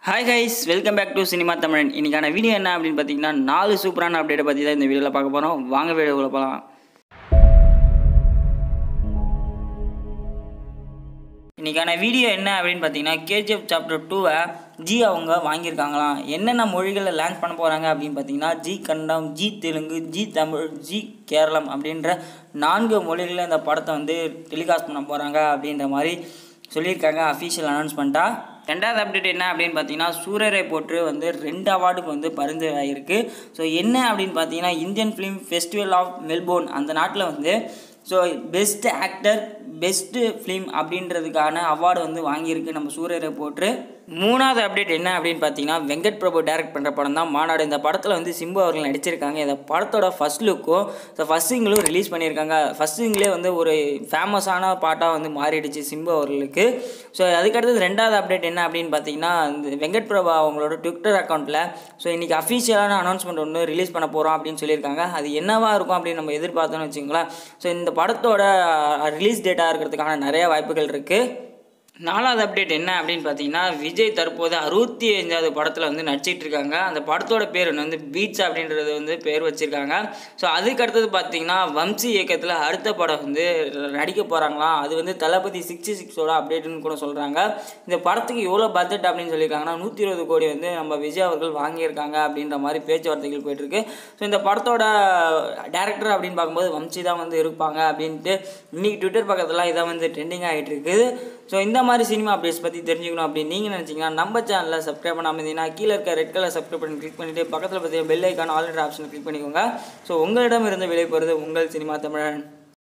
hi guys welcome back to cinema Tamilan இன்னைக்கான video என்ன அப்படின்னு பார்த்தீங்கன்னா நாலு சூப்பரான அப்டேட்டை பற்றி தான் இந்த வீடியோவில் பார்க்க போகிறோம் வாங்க வீடியோக்குள்ள போகலாம் இன்றைக்கான வீடியோ என்ன அப்படின்னு பார்த்தீங்கன்னா கேஜிஎஃப் சாப்டர் டூவை ஜி அவங்க வாங்கியிருக்காங்களாம் என்னென்ன மொழிகளில் லான்ச் பண்ண போகிறாங்க அப்படின்னு பார்த்தீங்கன்னா Zee Kannadam Zee Telugu Zee Tamil Zee Keralam அப்படின்ற நான்கு மொழிகளில் இந்த படத்தை வந்து டெலிகாஸ்ட் பண்ண போகிறாங்க அப்படின்ற மாதிரி சொல்லியிருக்காங்க அஃபீஷியல் அனௌன்ஸ்மெண்ட்டாக ரெண்டாவது அப்டேட் என்ன அப்படின்னு பார்த்தீங்கன்னா சூரரை போற்று வந்து ரெண்டு அவார்டுக்கு வந்து பரிந்துரையாயிருக்கு ஸோ என்ன அப்படின்னு பார்த்தீங்கன்னா Indian film festival of Melbourne அந்த நாட்டில் வந்து so best actor best film அப்படின்றதுக்கான அவார்டு வந்து வாங்கியிருக்கு நம்ம சூரியரை போட்டு மூணாவது அப்டேட் என்ன அப்படின்னு பார்த்தீங்கன்னா வெங்கட் பிரபு டைரக்ட் பண்ணுற படம் தான் மாநாடு இந்த படத்தில் வந்து சிம்பு அவர்கள் நடிச்சிருக்காங்க இந்த படத்தோட ஃபஸ்ட் லுக்கும் ஸோ ஃபஸ்ட் சிங்கிளும் ரிலீஸ் பண்ணியிருக்காங்க ஃபஸ்ட் சிங்கிளே வந்து ஒரு ஃபேமஸான பாட்டாக வந்து மாறிடுச்சு சிம்பு அவர்களுக்கு ஸோ அதுக்கடுத்தது ரெண்டாவது அப்டேட் என்ன அப்படின்னு பார்த்தீங்கன்னா இந்த வெங்கட் பிரபு அவங்களோட ட்விட்டர் அக்கௌண்ட்டில் ஸோ இன்றைக்கி அஃபீஷியலான அனௌன்ஸ்மெண்ட் ஒன்று ரிலீஸ் பண்ண போகிறோம் அப்படின்னு சொல்லியிருக்காங்க அது என்னவா இருக்கும் அப்படின்னு நம்ம எதிர்பார்த்தோம்னு வச்சுங்களேன் ஸோ இந்த படத்தோட ரிலீஸ் டேட்டாக இருக்கிறதுக்கான நிறைய வாய்ப்புகள் இருக்குது நாலாவது அப்டேட் என்ன அப்படின்னு பார்த்தீங்கன்னா விஜய் தற்போது அறுபத்தி அஞ்சாவது படத்தில் வந்து நடிச்சிட்டு இருக்காங்க அந்த படத்தோட பேர் வந்து பீச் அப்படின்றது வந்து பேர் வச்சுருக்காங்க ஸோ அதுக்கு அடுத்தது பார்த்தீங்கன்னா வம்சி இயக்கத்தில் அடுத்த படம் வந்து நடிக்க போகிறாங்களாம் அது வந்து தளபதி சிக்ஸ்டி சிக்ஸோட அப்டேட்னு கூட சொல்கிறாங்க இந்த படத்துக்கு எவ்வளோ பட்ஜெட் அப்படின்னு சொல்லியிருக்காங்கன்னா நூற்றி இருபது கோடி வந்து நம்ம விஜய் அவர்கள் வாங்கியிருக்காங்க அப்படின்ற மாதிரி பேச்சுவார்த்தைகள் போயிட்டுருக்கு ஸோ இந்த படத்தோட டேரக்டர் அப்படின்னு பார்க்கும்போது வம்சி தான் வந்து இருப்பாங்க அப்படின்ட்டு இன்றைக்கி ட்விட்டர் பக்கத்தில் இதை வந்து ட்ரெண்டிங் ஆகிட்டு இருக்குது ஸோ இந்த மாதிரி சினிமா அப்டேட்ஸ் பற்றி தெரிஞ்சுக்கணும் அப்படின்னு நீங்கள் நினச்சிங்கன்னா நம்ம சேனலில் சப்ஸ்கிரைப் பண்ணாமல் இருந்தீங்கன்னா கீழே இருக்க ரெட் கலர் சப்ஸ்கிரைப் பண்ணி கிளிக் பண்ணிவிட்டு பக்கத்தில் பார்த்தீங்கன்னா bell icon already option click பண்ணிக்கோங்க ஸோ உங்களிடம் இருந்து விலை போகிறது உங்கள் சினிமா தமிழன்